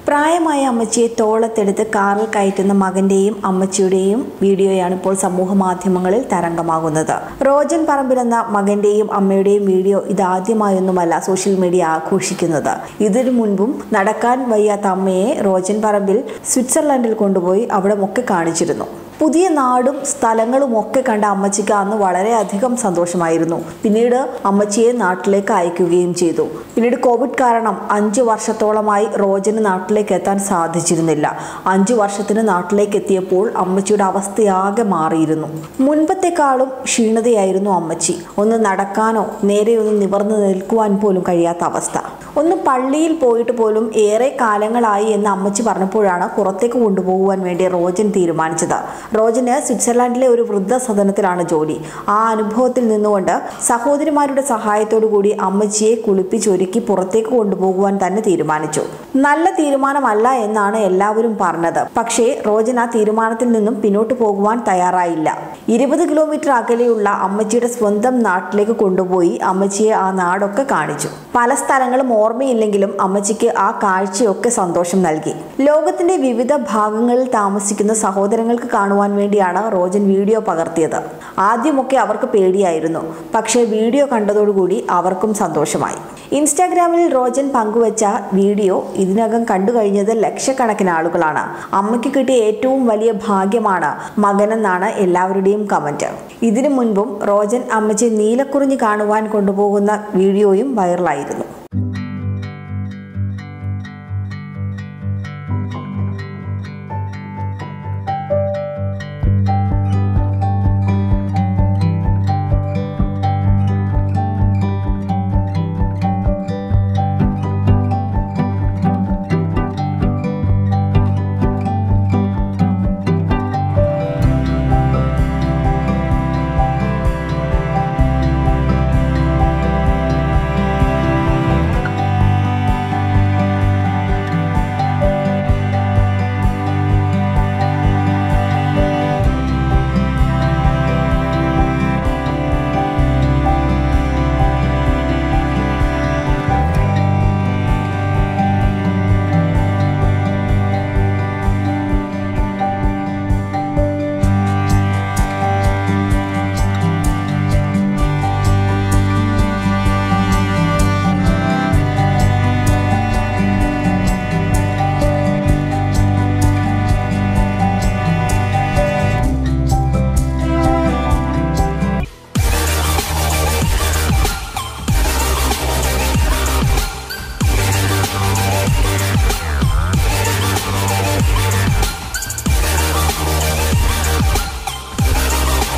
പ്രായമായ അമ്മച്ചിയെ തോളത്തെടുത്ത് കാറിൽ കയറ്റുന്ന മകന്റെയും അമ്മച്ചിയുടെയും വീഡിയോയാണ് ഇപ്പോൾ സമൂഹ മാധ്യമങ്ങളിൽ തരംഗമാകുന്നത് റോജൻ പറമ്പിൽ എന്ന മകന്റെയും അമ്മയുടെയും വീഡിയോ ഇതാദ്യമായൊന്നുമല്ല സോഷ്യൽ മീഡിയ ആഘോഷിക്കുന്നത് ഇതിനു മുൻപും നടക്കാൻ വയ്യാത്ത അമ്മയെ റോജൻ പറമ്പിൽ സ്വിറ്റ്സർലൻഡിൽ കൊണ്ടുപോയി അവിടെ ഒക്കെ കാണിച്ചിരുന്നു പുതിയ നാടും സ്ഥലങ്ങളും ഒക്കെ കണ്ട അമ്മച്ചിക്ക് അന്ന് വളരെയധികം സന്തോഷമായിരുന്നു പിന്നീട് അമ്മച്ചിയെ നാട്ടിലേക്ക് അയക്കുകയും ചെയ്തു പിന്നീട് കോവിഡ് കാരണം അഞ്ചു വർഷത്തോളമായി റോജന് നാട്ടിലേക്ക് എത്താൻ സാധിച്ചിരുന്നില്ല അഞ്ചു വർഷത്തിന് നാട്ടിലേക്ക് എത്തിയപ്പോൾ അമ്മച്ചിയുടെ അവസ്ഥയാകെ മാറിയിരുന്നു മുൻപത്തെക്കാളും ക്ഷീണതയായിരുന്നു അമ്മച്ചി ഒന്ന് നടക്കാനോ നേരെ ഒന്ന് നിവർന്നു നിൽക്കുവാൻ പോലും കഴിയാത്ത അവസ്ഥ ഒന്ന് പള്ളിയിൽ പോയിട്ട് പോലും ഏറെ കാലങ്ങളായി എന്ന് അമ്മച്ചി പറഞ്ഞപ്പോഴാണ് പുറത്തേക്ക് കൊണ്ടുപോകുവാൻ വേണ്ടി റോജൻ തീരുമാനിച്ചത് റോജന് സ്വിറ്റ്സർലാൻഡിലെ ഒരു വൃദ്ധസദനത്തിലാണ് ജോലി ആ അനുഭവത്തിൽ നിന്നുകൊണ്ട് സഹോദരിമാരുടെ സഹായത്തോടു കൂടി അമ്മച്ചിയെ കുളിപ്പിച്ചൊരുക്കി പുറത്തേക്ക് കൊണ്ടുപോകുവാൻ തന്നെ തീരുമാനിച്ചു നല്ല തീരുമാനമല്ല എന്നാണ് എല്ലാവരും പറഞ്ഞത് പക്ഷേ റോജൻ ആ തീരുമാനത്തിൽ നിന്നും പിന്നോട്ട് പോകുവാൻ തയ്യാറായില്ല ഇരുപത് കിലോമീറ്റർ അകലെയുള്ള അമ്മച്ചിയുടെ സ്വന്തം നാട്ടിലേക്ക് കൊണ്ടുപോയി അമ്മച്ചിയെ ആ നാടൊക്കെ കാണിച്ചു പല സ്ഥലങ്ങളും ഓർമ്മയില്ലെങ്കിലും അമ്മച്ചിക്ക് ആ കാഴ്ചയൊക്കെ സന്തോഷം നൽകി ലോകത്തിന്റെ വിവിധ ഭാഗങ്ങളിൽ താമസിക്കുന്ന സഹോദരങ്ങൾക്ക് കാണുവാൻ വേണ്ടിയാണ് റോജൻ വീഡിയോ പകർത്തിയത് ആദ്യമൊക്കെ അവർക്ക് പേടിയായിരുന്നു പക്ഷേ വീഡിയോ കണ്ടതോടുകൂടി അവർക്കും സന്തോഷമായി ഇൻസ്റ്റാഗ്രാമിൽ റോജൻ പങ്കുവച്ച വീഡിയോ ഇതിനകം കണ്ടു കഴിഞ്ഞത് ലക്ഷക്കണക്കിന് ആളുകളാണ് അമ്മയ്ക്ക് കിട്ടിയ ഏറ്റവും വലിയ ഭാഗ്യമാണ് മകനെന്നാണ് എല്ലാവരുടെയും കമന്റ് ഇതിനു മുൻപും റോജൻ അമ്മച്ചി നീലക്കുറിഞ്ഞ് കാണുവാൻ കൊണ്ടുപോകുന്ന വീഡിയോയും വൈറലായിരുന്നു